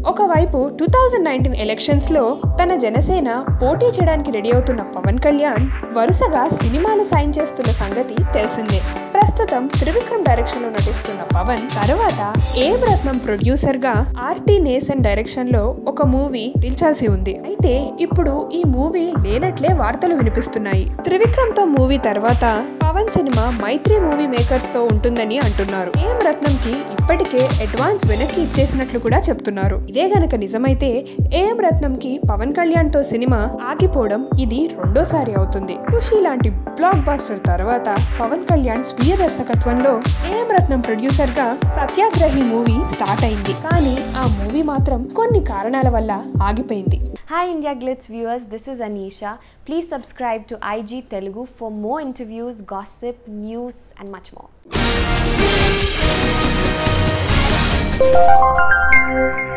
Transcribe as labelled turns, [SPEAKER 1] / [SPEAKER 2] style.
[SPEAKER 1] ఒకవైపు two thousand nineteen elections లో తన జనసేన పోటీ చేయడానికి రెడీ అవుతున్న పవన్ కళ్యాణ్ వరుసగా సినిమాలు సైన్ చేస్తున్న సంగతి తెలిసిందే ప్రస్తుతం త్రివిక్రమ్ డైరెక్షన్ లో నటిస్తున్న పవన్ తర్వాత ఏం రత్నం ప్రొడ్యూసర్ గా ఆర్టీ నేసన్ డైరెక్షన్ లో ఒక మూవీ పిలిచాల్సి ఉంది అయితే ఇప్పుడు ఈ మూవీ లేనట్లే వార్తలు వినిపిస్తున్నాయి త్రివిక్రమ్ తో మూవీ తర్వాత పవన్ సినిమా మైత్రి మూవీ మేకర్స్ తో ఉంటుందని అంటున్నారు ఏం రత్నం కి ఇప్పటికే అడ్వాన్స్ వెనక్కి ఇచ్చేసినట్లు కూడా చెప్తున్నారు ఇదే గనక నిజమైతే ఏం రత్నం కి పవన్ కళ్యాణ్ తో సినిమా ఆగిపోవడం ఇది రెండోసారి అవుతుంది ఖుషి లాంటి బ్లాక్ బాస్టర్ తర్వాత పవన్ కళ్యాణ్ స్వీయ దర్శకత్వంలో ఏం రత్నం ప్రొడ్యూసర్ గా సత్యాగ్రహి మూవీ స్టార్ట్ అయింది కానీ ఆ మూవీ మాత్రం కొన్ని కారణాల వల్ల ఆగిపోయింది
[SPEAKER 2] Hi India Glitz viewers, this is Anisha. Please subscribe to IG Telugu for more interviews, gossip, news and much more.